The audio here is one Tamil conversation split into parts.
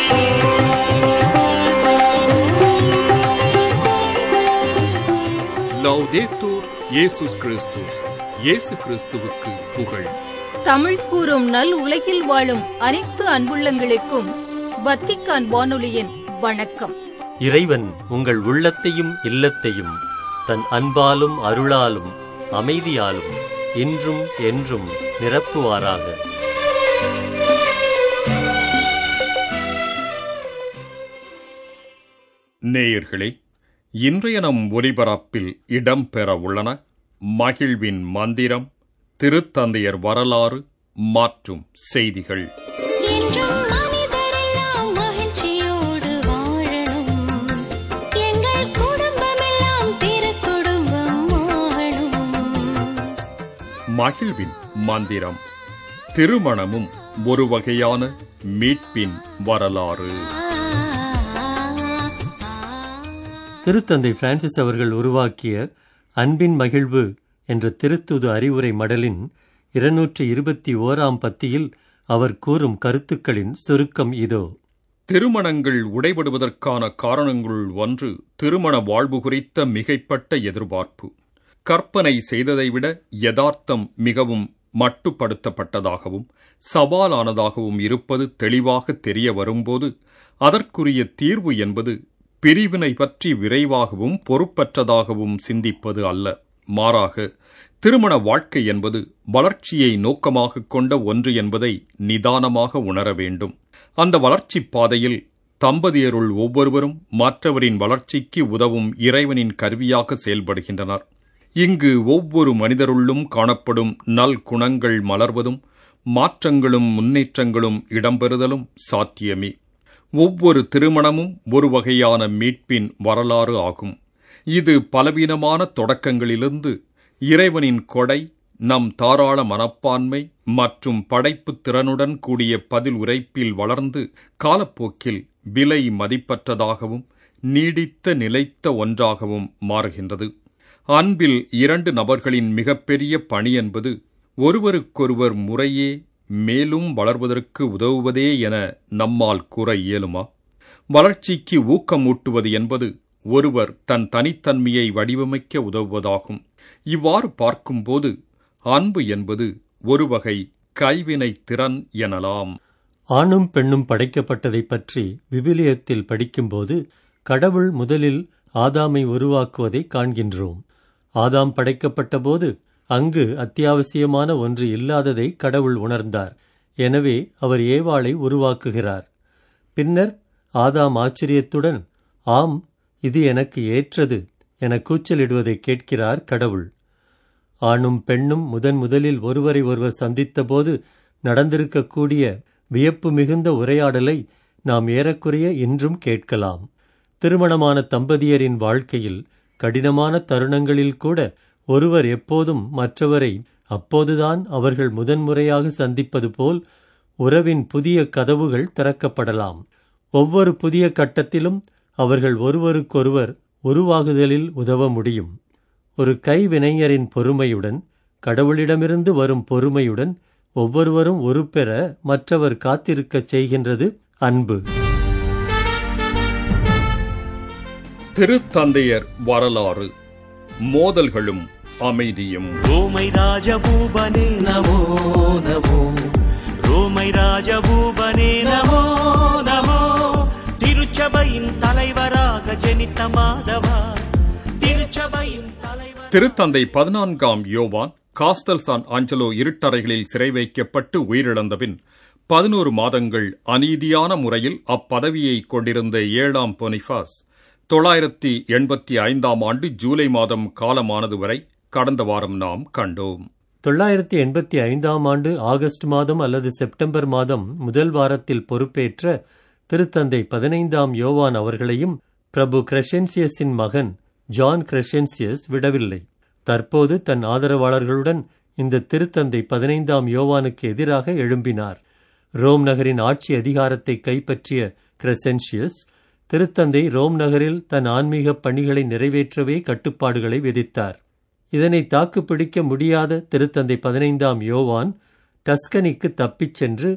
லவ்தேத்தூர் இயேசுஸ் கிறிஸ்துஸ் இயேசு கிறிஸ்துவுக்கு புகழ் தமிழ் கூறும் நல் உலகில் வாழும் அனைத்து அன்புள்ளங்களுக்கும் வத்திக்கான் வானொலியின் வணக்கம் இறைவன் உங்கள் உள்ளத்தையும் இல்லத்தையும் தன் அன்பாலும் அருளாலும் அமைதியாலும் இன்றும் என்றும் நிரப்புவாராக நேயர்களே இன்றைய நம் ஒலிபரப்பில் இடம்பெற உள்ளன மகிழ்வின் மந்திரம் திருத்தந்தையர் வரலாறு மற்றும் செய்திகள் என்றும் மனிதரெல்லாம் மகிழ்ச்சியோடு வாழணும் எங்கள் குடும்பமெல்லாம் திருக்குடும்பம் ஆகணும் மகிழ்வின் மந்திரம் திருமணமும் ஒரு வகையான மீட்பின் வரலாறு திருத்தந்தை பிரான்சிஸ் அவர்கள் உருவாக்கிய அன்பின் மகிழ்வு என்ற திருத்துது அறிவுரை மடலின் இருநூற்று இருபத்தி ஓராம் பத்தியில் அவர் கூறும் கருத்துக்களின் சுருக்கம் இதோ திருமணங்கள் உடைபடுவதற்கான காரணங்களுள் ஒன்று திருமண வாழ்வு குறித்த மிகைப்பட்ட எதிர்பார்ப்பு கற்பனை செய்ததை விட யதார்த்தம் மிகவும் மட்டுப்படுத்தப்பட்டதாகவும் சவாலானதாகவும் இருப்பது தெளிவாக தெரிய வரும்போது அதற்குரிய தீர்வு என்பது பிரிவினை பற்றி விரைவாகவும் பொறுப்பற்றதாகவும் சிந்திப்பது அல்ல மாறாக திருமண வாழ்க்கை என்பது வளர்ச்சியை நோக்கமாகக் கொண்ட ஒன்று என்பதை நிதானமாக உணர வேண்டும் அந்த வளர்ச்சிப் பாதையில் தம்பதியருள் ஒவ்வொருவரும் மற்றவரின் வளர்ச்சிக்கு உதவும் இறைவனின் கருவியாக செயல்படுகின்றனர் இங்கு ஒவ்வொரு மனிதருள்ளும் காணப்படும் நல் குணங்கள் மலர்வதும் மாற்றங்களும் முன்னேற்றங்களும் இடம்பெறுதலும் சாத்தியமே ஒவ்வொரு திருமணமும் ஒரு வகையான மீட்பின் வரலாறு ஆகும் இது பலவீனமான தொடக்கங்களிலிருந்து இறைவனின் கொடை நம் தாராள மனப்பான்மை மற்றும் படைப்புத் திறனுடன் கூடிய பதில் உரைப்பில் வளர்ந்து காலப்போக்கில் விலை மதிப்பற்றதாகவும் நீடித்த நிலைத்த ஒன்றாகவும் மாறுகின்றது அன்பில் இரண்டு நபர்களின் மிகப்பெரிய பணி என்பது ஒருவருக்கொருவர் முறையே மேலும் வளர்வதற்கு உதவுவதே என நம்மால் கூற இயலுமா வளர்ச்சிக்கு ஊக்கமூட்டுவது என்பது ஒருவர் தன் தனித்தன்மையை வடிவமைக்க உதவுவதாகும் இவ்வாறு பார்க்கும்போது அன்பு என்பது ஒரு வகை கைவினை திறன் எனலாம் ஆணும் பெண்ணும் படைக்கப்பட்டதைப் பற்றி விவிலியத்தில் படிக்கும்போது கடவுள் முதலில் ஆதாமை உருவாக்குவதை காண்கின்றோம் ஆதாம் படைக்கப்பட்டபோது அங்கு அத்தியாவசியமான ஒன்று இல்லாததை கடவுள் உணர்ந்தார் எனவே அவர் ஏவாளை உருவாக்குகிறார் பின்னர் ஆதாம் ஆச்சரியத்துடன் ஆம் இது எனக்கு ஏற்றது என கூச்சலிடுவதை கேட்கிறார் கடவுள் ஆணும் பெண்ணும் முதன் முதலில் ஒருவரை ஒருவர் சந்தித்தபோது நடந்திருக்கக்கூடிய வியப்பு மிகுந்த உரையாடலை நாம் ஏறக்குறைய இன்றும் கேட்கலாம் திருமணமான தம்பதியரின் வாழ்க்கையில் கடினமான தருணங்களில் கூட ஒருவர் எப்போதும் மற்றவரை அப்போதுதான் அவர்கள் முதன்முறையாக சந்திப்பது போல் உறவின் புதிய கதவுகள் திறக்கப்படலாம் ஒவ்வொரு புதிய கட்டத்திலும் அவர்கள் ஒருவருக்கொருவர் உருவாகுதலில் உதவ முடியும் ஒரு கைவினைஞரின் பொறுமையுடன் கடவுளிடமிருந்து வரும் பொறுமையுடன் ஒவ்வொருவரும் ஒரு பெற மற்றவர் காத்திருக்கச் செய்கின்றது அன்பு திருத்தந்தையர் வரலாறு மோதல்களும் அமைதியும் ரோமை ராஜபூபனே நமோ நமோ ரோமை ராஜபூபனே நமோ நமோ திருச்சபையின் தலைவராக ஜெனித்த மாதவா திருச்சபையின் தலைவர் திருத்தந்தை பதினான்காம் யோவான் காஸ்டல் சான் ஆஞ்சலோ இருட்டறைகளில் சிறை வைக்கப்பட்டு உயிரிழந்தபின் பதினோரு மாதங்கள் அநீதியான முறையில் அப்பதவியை கொண்டிருந்த ஏழாம் பொனிஃபாஸ் தொள்ளாயிரத்தி எண்பத்தி ஐந்தாம் ஆண்டு ஜூலை மாதம் காலமானது வரை கடந்த வாரம் நாம் கண்டோம் தொள்ளாயிரத்தி எண்பத்தி ஐந்தாம் ஆண்டு ஆகஸ்ட் மாதம் அல்லது செப்டம்பர் மாதம் முதல் வாரத்தில் பொறுப்பேற்ற திருத்தந்தை பதினைந்தாம் யோவான் அவர்களையும் பிரபு கிரெஷென்சியஸின் மகன் ஜான் கிரெஷென்சியஸ் விடவில்லை தற்போது தன் ஆதரவாளர்களுடன் இந்த திருத்தந்தை பதினைந்தாம் யோவானுக்கு எதிராக எழும்பினார் ரோம் நகரின் ஆட்சி அதிகாரத்தை கைப்பற்றிய கிரெசென்சியஸ் திருத்தந்தை ரோம் நகரில் தன் ஆன்மீக பணிகளை நிறைவேற்றவே கட்டுப்பாடுகளை விதித்தார் இதனை தாக்குப்பிடிக்க முடியாத திருத்தந்தை பதினைந்தாம் யோவான் டஸ்கனிக்கு தப்பிச் சென்று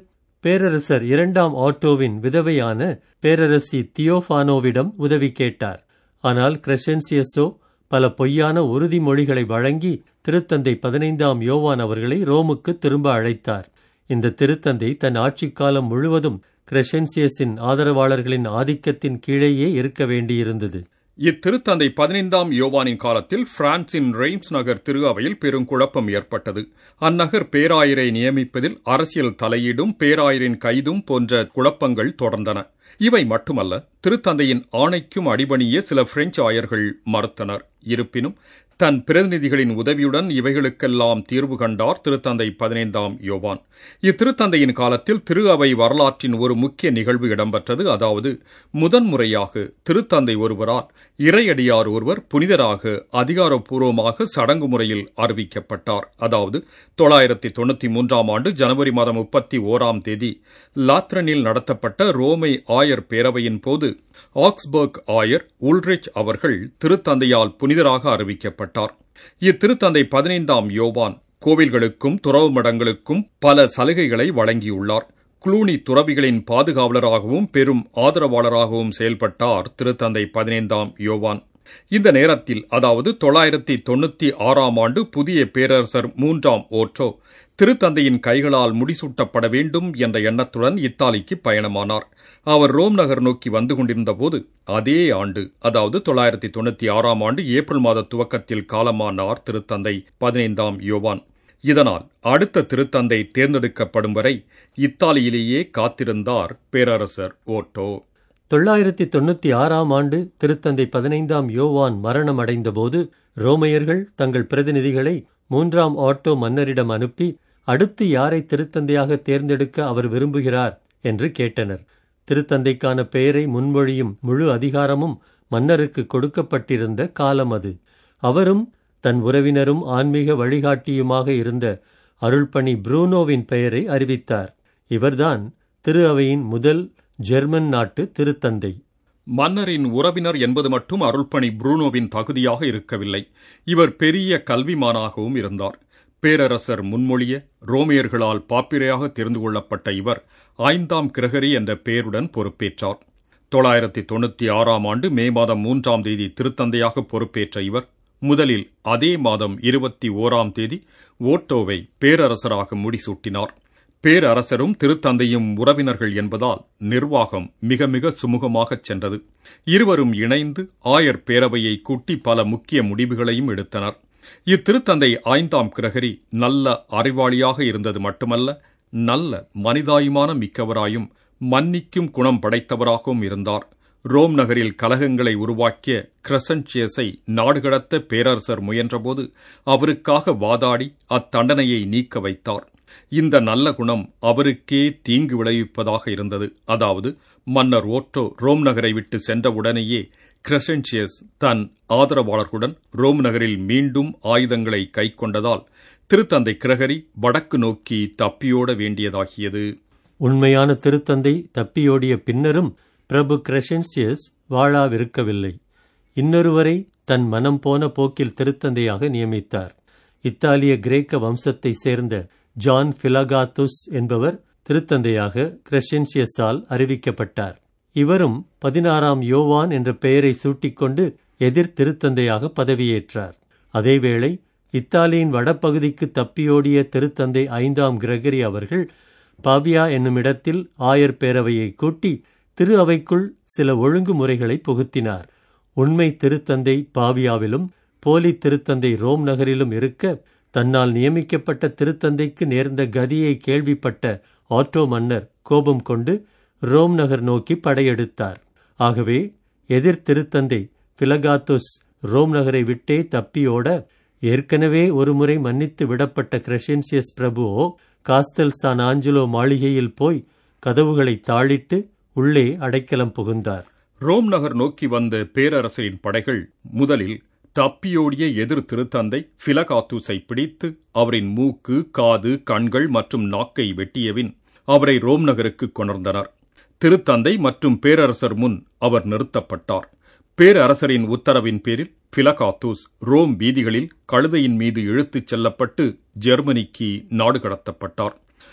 பேரரசர் இரண்டாம் ஆட்டோவின் விதவையான பேரரசி தியோஃபானோவிடம் உதவி கேட்டார் ஆனால் கிரெஷன்சியஸோ பல பொய்யான உறுதிமொழிகளை வழங்கி திருத்தந்தை பதினைந்தாம் யோவான் அவர்களை ரோமுக்கு திரும்ப அழைத்தார் இந்த திருத்தந்தை தன் ஆட்சிக் காலம் முழுவதும் கிரெஷன்சியஸின் ஆதரவாளர்களின் ஆதிக்கத்தின் கீழேயே இருக்க வேண்டியிருந்தது இத்திருத்தந்தை பதினைந்தாம் யோவானின் காலத்தில் பிரான்சின் ரெய்ம்ஸ் நகர் திரு அவையில் பெரும் குழப்பம் ஏற்பட்டது அந்நகர் பேராயரை நியமிப்பதில் அரசியல் தலையீடும் பேராயரின் கைதும் போன்ற குழப்பங்கள் தொடர்ந்தன இவை மட்டுமல்ல திருத்தந்தையின் ஆணைக்கும் அடிபணிய சில பிரெஞ்சு ஆயர்கள் மறுத்தனர் இருப்பினும் தன் பிரதிநிதிகளின் உதவியுடன் இவைகளுக்கெல்லாம் தீர்வு கண்டார் திருத்தந்தை பதினைந்தாம் யோவான் இத்திருத்தந்தையின் காலத்தில் திரு அவை வரலாற்றின் ஒரு முக்கிய நிகழ்வு இடம்பெற்றது அதாவது முதன்முறையாக திருத்தந்தை ஒருவரால் இறையடியார் ஒருவர் புனிதராக அதிகாரப்பூர்வமாக சடங்கு முறையில் அறிவிக்கப்பட்டார் அதாவது தொள்ளாயிரத்தி தொண்ணூத்தி மூன்றாம் ஆண்டு ஜனவரி மாதம் முப்பத்தி ஓராம் தேதி லாத்ரனில் நடத்தப்பட்ட ரோமை ஆயர் பேரவையின் போது ஆக்ஸ்பர்க் ஆயர் உல்ரிச் அவர்கள் திருத்தந்தையால் புனிதராக அறிவிக்கப்பட்டார் இத்திருத்தந்தை பதினைந்தாம் யோவான் கோவில்களுக்கும் துறவு மடங்களுக்கும் பல சலுகைகளை வழங்கியுள்ளார் குளூனி துறவிகளின் பாதுகாவலராகவும் பெரும் ஆதரவாளராகவும் செயல்பட்டார் திருத்தந்தை பதினைந்தாம் யோவான் இந்த நேரத்தில் அதாவது தொள்ளாயிரத்தி தொண்ணூத்தி ஆறாம் ஆண்டு புதிய பேரரசர் மூன்றாம் ஓற்றோ திருத்தந்தையின் கைகளால் முடிசூட்டப்பட வேண்டும் என்ற எண்ணத்துடன் இத்தாலிக்கு பயணமானார் அவர் ரோம் நகர் நோக்கி வந்து கொண்டிருந்தபோது அதே ஆண்டு அதாவது தொள்ளாயிரத்தி தொண்ணூத்தி ஆறாம் ஆண்டு ஏப்ரல் மாத துவக்கத்தில் காலமானார் திருத்தந்தை பதினைந்தாம் யோவான் இதனால் அடுத்த திருத்தந்தை தேர்ந்தெடுக்கப்படும் வரை இத்தாலியிலேயே காத்திருந்தார் பேரரசர் ஓட்டோ தொள்ளாயிரத்தி தொண்ணூத்தி ஆறாம் ஆண்டு திருத்தந்தை பதினைந்தாம் யோவான் மரணம் அடைந்தபோது ரோமையர்கள் தங்கள் பிரதிநிதிகளை மூன்றாம் ஆட்டோ மன்னரிடம் அனுப்பி அடுத்து யாரை திருத்தந்தையாக தேர்ந்தெடுக்க அவர் விரும்புகிறார் என்று கேட்டனர் திருத்தந்தைக்கான பெயரை முன்மொழியும் முழு அதிகாரமும் மன்னருக்கு கொடுக்கப்பட்டிருந்த காலம் அது அவரும் தன் உறவினரும் ஆன்மீக வழிகாட்டியுமாக இருந்த அருள்பணி புரூனோவின் பெயரை அறிவித்தார் இவர்தான் திரு அவையின் முதல் ஜெர்மன் நாட்டு திருத்தந்தை மன்னரின் உறவினர் என்பது மட்டும் அருள்பணி புரூனோவின் தகுதியாக இருக்கவில்லை இவர் பெரிய கல்விமானாகவும் இருந்தார் பேரரசர் முன்மொழிய ரோமியர்களால் பாப்பிரையாக தெரிந்து கொள்ளப்பட்ட இவர் ஐந்தாம் கிரகரி என்ற பெயருடன் பொறுப்பேற்றார் தொள்ளாயிரத்தி தொண்ணூத்தி ஆறாம் ஆண்டு மே மாதம் மூன்றாம் தேதி திருத்தந்தையாக பொறுப்பேற்ற இவர் முதலில் அதே மாதம் இருபத்தி ஓராம் தேதி ஓட்டோவை பேரரசராக முடிசூட்டினார் பேரரசரும் திருத்தந்தையும் உறவினர்கள் என்பதால் நிர்வாகம் மிக மிக சுமூகமாகச் சென்றது இருவரும் இணைந்து ஆயர் பேரவையை கூட்டி பல முக்கிய முடிவுகளையும் எடுத்தனர் இத்திருத்தந்தை ஐந்தாம் கிரகரி நல்ல அறிவாளியாக இருந்தது மட்டுமல்ல நல்ல மனிதாயுமான மிக்கவராயும் மன்னிக்கும் குணம் படைத்தவராகவும் இருந்தார் ரோம் நகரில் கலகங்களை உருவாக்கிய கிரசன்சியஸை நாடுகடத்த பேரரசர் முயன்றபோது அவருக்காக வாதாடி அத்தண்டனையை நீக்க வைத்தார் இந்த நல்ல குணம் அவருக்கே தீங்கு விளைவிப்பதாக இருந்தது அதாவது மன்னர் ஓட்டோ ரோம் நகரை விட்டு சென்றவுடனேயே கிரசன்சியஸ் தன் ஆதரவாளர்களுடன் ரோம் நகரில் மீண்டும் ஆயுதங்களை கைக்கொண்டதால் திருத்தந்தை கிரகரி வடக்கு நோக்கி தப்பியோட வேண்டியதாகியது உண்மையான திருத்தந்தை தப்பியோடிய பின்னரும் பிரபு கிரெஷன்சியஸ் வாழாவிருக்கவில்லை இன்னொருவரை தன் மனம் போன போக்கில் திருத்தந்தையாக நியமித்தார் இத்தாலிய கிரேக்க வம்சத்தைச் சேர்ந்த ஜான் பிலகாத்துஸ் என்பவர் திருத்தந்தையாக கிரெஷன்சியஸால் அறிவிக்கப்பட்டார் இவரும் பதினாறாம் யோவான் என்ற பெயரை சூட்டிக்கொண்டு எதிர் திருத்தந்தையாக பதவியேற்றார் அதேவேளை இத்தாலியின் வடபகுதிக்கு தப்பியோடிய திருத்தந்தை ஐந்தாம் கிரகரி அவர்கள் பாவியா என்னும் இடத்தில் ஆயர் பேரவையை கூட்டி திரு அவைக்குள் சில ஒழுங்குமுறைகளை புகுத்தினார் உண்மை திருத்தந்தை பாவியாவிலும் போலி திருத்தந்தை ரோம் நகரிலும் இருக்க தன்னால் நியமிக்கப்பட்ட திருத்தந்தைக்கு நேர்ந்த கதியை கேள்விப்பட்ட ஆட்டோ மன்னர் கோபம் கொண்டு ரோம் நகர் நோக்கி படையெடுத்தார் ஆகவே எதிர் திருத்தந்தை பிலகாத்துஸ் ரோம் நகரை விட்டே தப்பியோட ஏற்கனவே ஒருமுறை மன்னித்து விடப்பட்ட கிரெஷென்சியஸ் பிரபுவோ காஸ்தல் சான் ஆஞ்சலோ மாளிகையில் போய் கதவுகளை தாளிட்டு உள்ளே அடைக்கலம் புகுந்தார் ரோம் நகர் நோக்கி வந்த பேரரசரின் படைகள் முதலில் தப்பியோடிய எதிர் திருத்தந்தை பிலகாத்தூஸை பிடித்து அவரின் மூக்கு காது கண்கள் மற்றும் நாக்கை வெட்டியபின் அவரை ரோம் நகருக்கு கொணர்ந்தனர் திருத்தந்தை மற்றும் பேரரசர் முன் அவர் நிறுத்தப்பட்டார் பேரரசரின் உத்தரவின் பேரில் பிலகாத்தூஸ் ரோம் வீதிகளில் கழுதையின் மீது இழுத்துச் செல்லப்பட்டு ஜெர்மனிக்கு நாடு கடத்தப்பட்டார்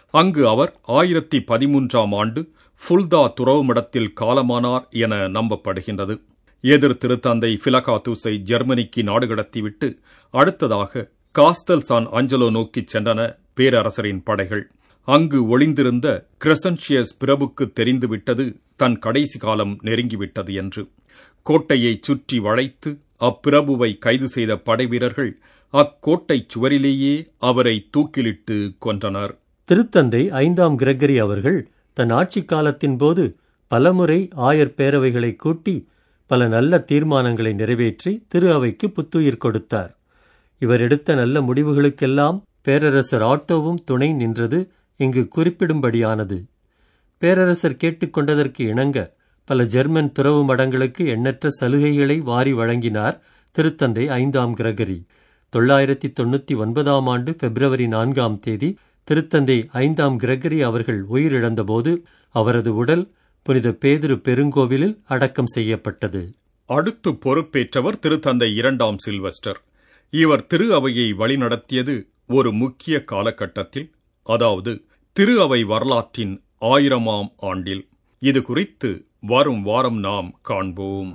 அங்கு அவர் ஆயிரத்தி பதிமூன்றாம் ஆண்டு ஃபுல்தா துறவுமடத்தில் காலமானார் என நம்பப்படுகின்றது எதிர் திருத்தந்தை பிலகாத்தூஸை ஜெர்மனிக்கு நாடு கடத்திவிட்டு அடுத்ததாக காஸ்தல் சான் ஆஞ்சலோ நோக்கிச் சென்றன பேரரசரின் படைகள் அங்கு ஒளிந்திருந்த கிரசன்ஷியஸ் பிரபுக்கு தெரிந்துவிட்டது தன் கடைசி காலம் நெருங்கிவிட்டது என்று கோட்டையைச் சுற்றி வளைத்து அப்பிரபுவை கைது செய்த படைவீரர்கள் அக்கோட்டைச் சுவரிலேயே அவரை தூக்கிலிட்டு கொன்றனர் திருத்தந்தை ஐந்தாம் கிரகரி அவர்கள் தன் ஆட்சிக் காலத்தின் போது பலமுறை ஆயர் பேரவைகளை கூட்டி பல நல்ல தீர்மானங்களை நிறைவேற்றி திரு அவைக்கு புத்துயிர் கொடுத்தார் இவர் எடுத்த நல்ல முடிவுகளுக்கெல்லாம் பேரரசர் ஆட்டோவும் துணை நின்றது இங்கு குறிப்பிடும்படியானது பேரரசர் கேட்டுக்கொண்டதற்கு இணங்க பல ஜெர்மன் துறவு மடங்களுக்கு எண்ணற்ற சலுகைகளை வாரி வழங்கினார் திருத்தந்தை ஐந்தாம் கிரகரி தொள்ளாயிரத்தி தொண்ணூத்தி ஒன்பதாம் ஆண்டு பிப்ரவரி நான்காம் தேதி திருத்தந்தை ஐந்தாம் கிரகரி அவர்கள் உயிரிழந்தபோது அவரது உடல் புனித பேதிரு பெருங்கோவிலில் அடக்கம் செய்யப்பட்டது அடுத்து பொறுப்பேற்றவர் திருத்தந்தை இரண்டாம் சில்வஸ்டர் இவர் திரு அவையை வழிநடத்தியது ஒரு முக்கிய காலகட்டத்தில் அதாவது திரு அவை வரலாற்றின் ஆயிரமாம் ஆண்டில் இது குறித்து வரும் வாரம் நாம் காண்போம்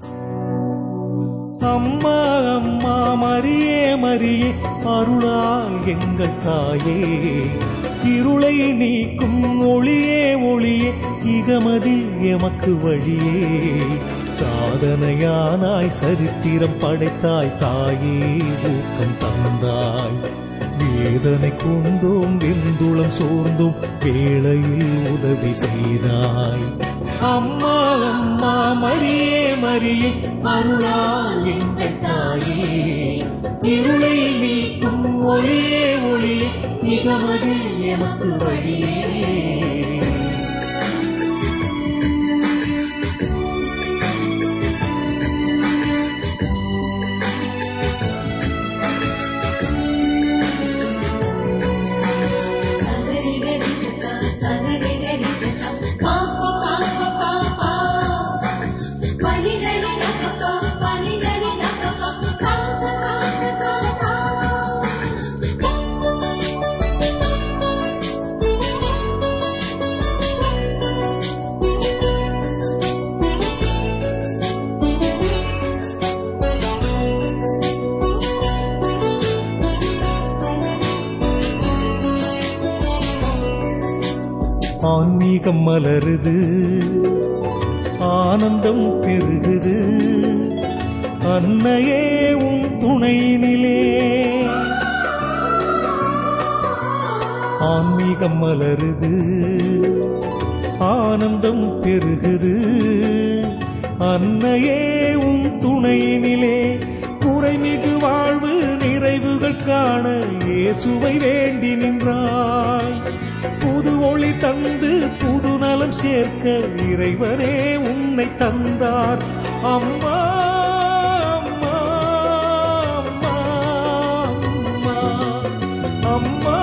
அம்மா அம்மா மரியே மரியே அருளால் எங்கள் தாயே இருளை நீக்கும் ஒளியே ஒளியே இகமதில் எமக்கு வழியே சாதனையானாய் சரித்திரம் படைத்தாய் தாயே ஊக்கம் தந்தாய் வேதனை கொண்டோம் வெந்துளம் சோர்ந்தோம் வேளையில் உதவி செய்தாய் அம்மா அம்மா மரியே மரியே அருளால் எங்கள் தாயே இருளை நீக்கும் ஒளியே ஒளியே மிகமது எமக்கு வழியே ஆன்மீகம் மலருது ஆனந்தம் பெருகுது அன்னையே உன் துணையினிலே ஆன்மீகம் மலருது ஆனந்தம் பெருகுது அன்னையே உன் துணையினிலே குறைமிகு வாழ்வு நிறைவுகள் காண இயேசுவை வேண்டி நின்றாய் புது ஒளி தந்து புது நலம் சேர்க்க இறைவனே உன்னை தந்தார் அம்மா அம்மா அம்மா அம்மா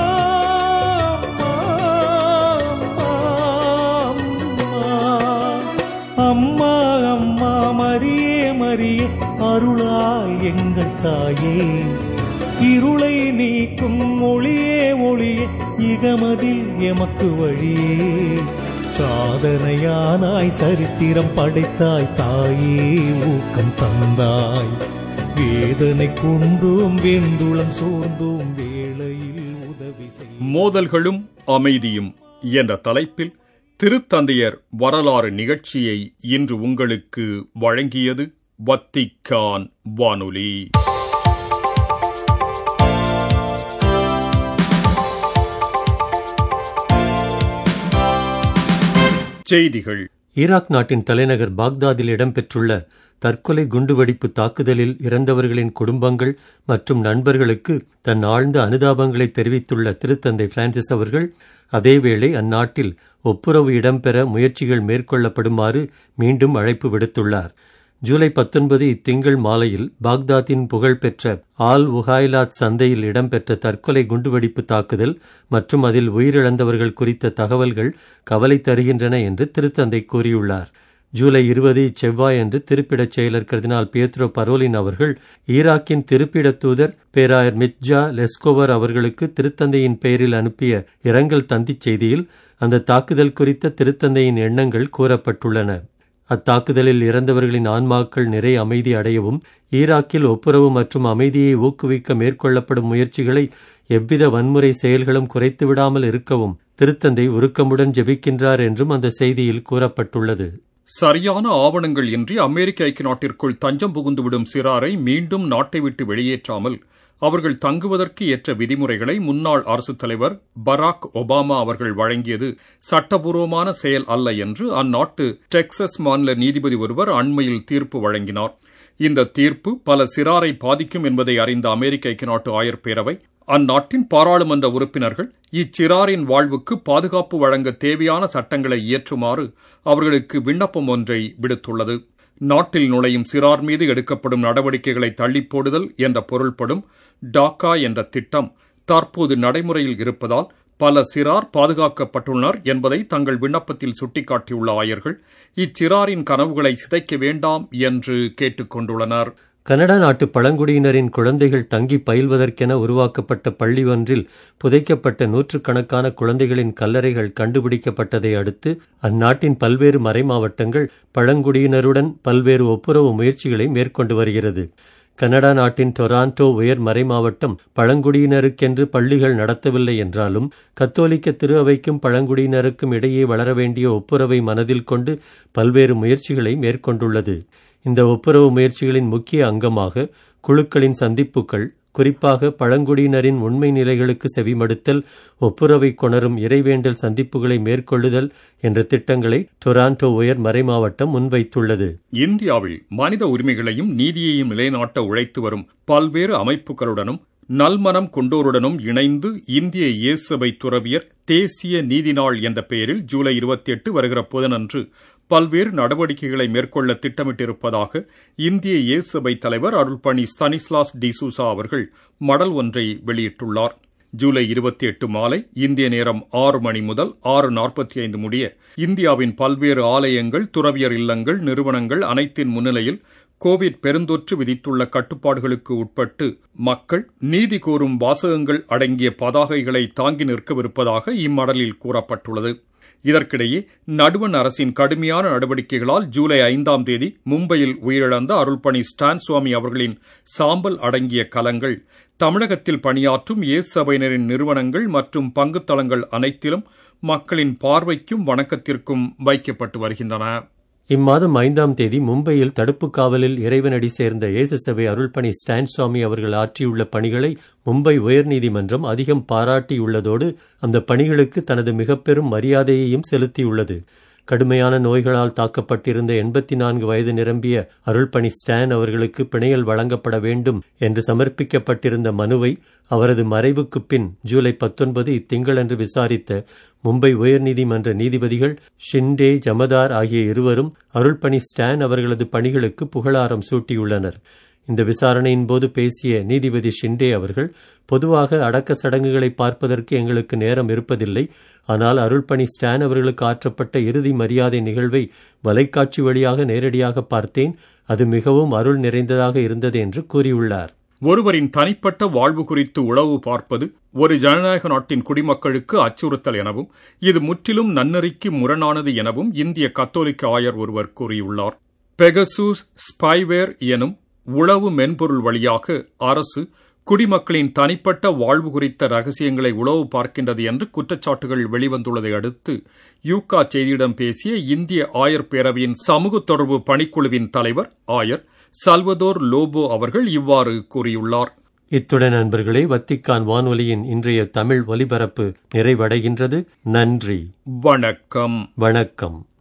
அம்மா அம்மா மரியே மரியே அருளாய் எங்கள் தாயே இருளை நீக்கும் ஒளியே ஒளியே இகமதில் எமக்கு வழியே சாதனையானாய் சரித்திரம் படைத்தாய் தாயே ஊக்கம் தந்தாய் வேதனை கொண்டோம் வெந்துளம் சோர்ந்தோம் வேளையில் உதவி செய் மோதல்களும் அமைதியும் என்ற தலைப்பில் திருத்தந்தையர் வரலாறு நிகழ்ச்சியை இன்று உங்களுக்கு வழங்கியது வத்திக்கான் வானொலி செய்திகள் ஈராக் நாட்டின் தலைநகர் பாக்தாதில் இடம்பெற்றுள்ள தற்கொலை குண்டுவெடிப்பு தாக்குதலில் இறந்தவர்களின் குடும்பங்கள் மற்றும் நண்பர்களுக்கு தன் ஆழ்ந்த அனுதாபங்களை தெரிவித்துள்ள திருத்தந்தை பிரான்சிஸ் அவர்கள் அதேவேளை அந்நாட்டில் ஒப்புரவு இடம்பெற முயற்சிகள் மேற்கொள்ளப்படுமாறு மீண்டும் அழைப்பு விடுத்துள்ளார் ஜூலை பத்தொன்பது இத்திங்கள் மாலையில் பாக்தாத்தின் புகழ்பெற்ற ஆல் உஹாய்லாத் சந்தையில் இடம்பெற்ற தற்கொலை குண்டுவெடிப்பு தாக்குதல் மற்றும் அதில் உயிரிழந்தவர்கள் குறித்த தகவல்கள் கவலை தருகின்றன என்று திருத்தந்தை கூறியுள்ளார் ஜூலை இருபது செவ்வாய் அன்று திருப்பிடச் செயலர் கர்தினால் பியத்ரோ பரோலின் அவர்கள் ஈராக்கின் திருப்பிட தூதர் பேராயர் மிர்ஜா லெஸ்கோவர் அவர்களுக்கு திருத்தந்தையின் பெயரில் அனுப்பிய இரங்கல் தந்திச் செய்தியில் அந்த தாக்குதல் குறித்த திருத்தந்தையின் எண்ணங்கள் கூறப்பட்டுள்ளன அத்தாக்குதலில் இறந்தவர்களின் ஆன்மாக்கள் நிறை அமைதி அடையவும் ஈராக்கில் ஒப்புரவு மற்றும் அமைதியை ஊக்குவிக்க மேற்கொள்ளப்படும் முயற்சிகளை எவ்வித வன்முறை செயல்களும் குறைத்துவிடாமல் இருக்கவும் திருத்தந்தை உருக்கமுடன் ஜெபிக்கின்றார் என்றும் அந்த செய்தியில் கூறப்பட்டுள்ளது சரியான ஆவணங்கள் இன்றி அமெரிக்க ஐக்கிய நாட்டிற்குள் தஞ்சம் புகுந்துவிடும் சிறாரை மீண்டும் நாட்டை விட்டு வெளியேற்றாமல் அவர்கள் தங்குவதற்கு ஏற்ற விதிமுறைகளை முன்னாள் அரசுத் தலைவர் பராக் ஒபாமா அவர்கள் வழங்கியது சட்டபூர்வமான செயல் அல்ல என்று அந்நாட்டு டெக்சஸ் மாநில நீதிபதி ஒருவர் அண்மையில் தீர்ப்பு வழங்கினார் இந்த தீர்ப்பு பல சிறாரை பாதிக்கும் என்பதை அறிந்த அமெரிக்க ஐக்கிய நாட்டு ஆயர் பேரவை அந்நாட்டின் பாராளுமன்ற உறுப்பினர்கள் இச்சிறாரின் வாழ்வுக்கு பாதுகாப்பு வழங்க தேவையான சட்டங்களை இயற்றுமாறு அவர்களுக்கு விண்ணப்பம் ஒன்றை விடுத்துள்ளது நாட்டில் நுழையும் சிறார் மீது எடுக்கப்படும் நடவடிக்கைகளை தள்ளிப் போடுதல் என்ற பொருள்படும் டாக்கா என்ற திட்டம் தற்போது நடைமுறையில் இருப்பதால் பல சிறார் பாதுகாக்கப்பட்டுள்ளனர் என்பதை தங்கள் விண்ணப்பத்தில் சுட்டிக்காட்டியுள்ள ஆயர்கள் இச்சிறாரின் கனவுகளை சிதைக்க வேண்டாம் என்று கேட்டுக் கொண்டுள்ளனர் கனடா நாட்டு பழங்குடியினரின் குழந்தைகள் தங்கி பயில்வதற்கென உருவாக்கப்பட்ட பள்ளி ஒன்றில் புதைக்கப்பட்ட நூற்றுக்கணக்கான குழந்தைகளின் கல்லறைகள் கண்டுபிடிக்கப்பட்டதை அடுத்து அந்நாட்டின் பல்வேறு மறைமாவட்டங்கள் பழங்குடியினருடன் பல்வேறு ஒப்புரவு முயற்சிகளை மேற்கொண்டு வருகிறது கனடா நாட்டின் டொராண்டோ உயர் மறைமாவட்டம் பழங்குடியினருக்கென்று பள்ளிகள் நடத்தவில்லை என்றாலும் கத்தோலிக்க திரு அவைக்கும் பழங்குடியினருக்கும் இடையே வளர வேண்டிய ஒப்புரவை மனதில் கொண்டு பல்வேறு முயற்சிகளை மேற்கொண்டுள்ளது இந்த ஒப்புரவு முயற்சிகளின் முக்கிய அங்கமாக குழுக்களின் சந்திப்புகள் குறிப்பாக பழங்குடியினரின் உண்மை நிலைகளுக்கு செவிமடுத்தல் ஒப்புரவை கொணரும் இறைவேண்டல் சந்திப்புகளை மேற்கொள்ளுதல் என்ற திட்டங்களை டொராண்டோ உயர் மறைமாவட்டம் முன்வைத்துள்ளது இந்தியாவில் மனித உரிமைகளையும் நீதியையும் நிலைநாட்ட உழைத்து வரும் பல்வேறு அமைப்புகளுடனும் நல்மனம் கொண்டோருடனும் இணைந்து இந்திய இயேசபை துறவியர் தேசிய நீதி நாள் என்ற பெயரில் ஜூலை இருபத்தி எட்டு வருகிற புதனன்று பல்வேறு நடவடிக்கைகளை மேற்கொள்ள திட்டமிட்டிருப்பதாக இந்திய இயேசபை தலைவர் அருள்பணி ஸ்தனிஸ்லாஸ் டிசூசா அவர்கள் மடல் ஒன்றை வெளியிட்டுள்ளார் ஜூலை இருபத்தி எட்டு மாலை இந்திய நேரம் ஆறு மணி முதல் ஆறு நாற்பத்தி ஐந்து முடிய இந்தியாவின் பல்வேறு ஆலயங்கள் துறவியர் இல்லங்கள் நிறுவனங்கள் அனைத்தின் முன்னிலையில் கோவிட் பெருந்தொற்று விதித்துள்ள கட்டுப்பாடுகளுக்கு உட்பட்டு மக்கள் நீதி கோரும் வாசகங்கள் அடங்கிய பதாகைகளை தாங்கி நிற்கவிருப்பதாக இம்மடலில் கூறப்பட்டுள்ளது இதற்கிடையே நடுவண் அரசின் கடுமையான நடவடிக்கைகளால் ஜூலை ஐந்தாம் தேதி மும்பையில் உயிரிழந்த அருள்பணி ஸ்டான் சுவாமி அவர்களின் சாம்பல் அடங்கிய கலங்கள் தமிழகத்தில் பணியாற்றும் இயேசு சபையினரின் நிறுவனங்கள் மற்றும் பங்குத்தளங்கள் அனைத்திலும் மக்களின் பார்வைக்கும் வணக்கத்திற்கும் வைக்கப்பட்டு வருகின்றன இம்மாதம் ஐந்தாம் தேதி மும்பையில் தடுப்பு காவலில் இறைவனடி சேர்ந்த இயேசு சபை அருள்பணி ஸ்டான் சுவாமி அவர்கள் ஆற்றியுள்ள பணிகளை மும்பை உயர்நீதிமன்றம் அதிகம் பாராட்டியுள்ளதோடு அந்த பணிகளுக்கு தனது மிகப்பெரும் மரியாதையையும் செலுத்தியுள்ளது கடுமையான நோய்களால் தாக்கப்பட்டிருந்த எண்பத்தி நான்கு வயது நிரம்பிய அருள்பணி ஸ்டான் அவர்களுக்கு பிணையல் வழங்கப்பட வேண்டும் என்று சமர்ப்பிக்கப்பட்டிருந்த மனுவை அவரது மறைவுக்கு பின் ஜூலை பத்தொன்பது இத்திங்களன்று விசாரித்த மும்பை உயர்நீதிமன்ற நீதிபதிகள் ஷிண்டே ஜமதார் ஆகிய இருவரும் அருள்பணி ஸ்டான் அவர்களது பணிகளுக்கு புகழாரம் சூட்டியுள்ளனர் இந்த விசாரணையின் போது பேசிய நீதிபதி ஷிண்டே அவர்கள் பொதுவாக அடக்க சடங்குகளை பார்ப்பதற்கு எங்களுக்கு நேரம் இருப்பதில்லை ஆனால் அருள்பணி ஸ்டான் அவர்களுக்கு ஆற்றப்பட்ட இறுதி மரியாதை நிகழ்வை வலைக்காட்சி வழியாக நேரடியாக பார்த்தேன் அது மிகவும் அருள் நிறைந்ததாக இருந்தது என்று கூறியுள்ளார் ஒருவரின் தனிப்பட்ட வாழ்வு குறித்து உளவு பார்ப்பது ஒரு ஜனநாயக நாட்டின் குடிமக்களுக்கு அச்சுறுத்தல் எனவும் இது முற்றிலும் நன்னெறிக்கு முரணானது எனவும் இந்திய கத்தோலிக்க ஆயர் ஒருவர் கூறியுள்ளார் பெகசூஸ் ஸ்பைவேர் எனும் உளவு மென்பொருள் வழியாக அரசு குடிமக்களின் தனிப்பட்ட வாழ்வு குறித்த ரகசியங்களை உளவு பார்க்கின்றது என்று குற்றச்சாட்டுகள் வெளிவந்துள்ளதை அடுத்து யூகா செய்தியிடம் பேசிய இந்திய ஆயர் பேரவையின் சமூக தொடர்பு பணிக்குழுவின் தலைவர் ஆயர் சல்வதோர் லோபோ அவர்கள் இவ்வாறு கூறியுள்ளார் இத்துடன் நண்பர்களே வத்திக்கான் வானொலியின் இன்றைய தமிழ் ஒலிபரப்பு நிறைவடைகின்றது நன்றி வணக்கம் வணக்கம்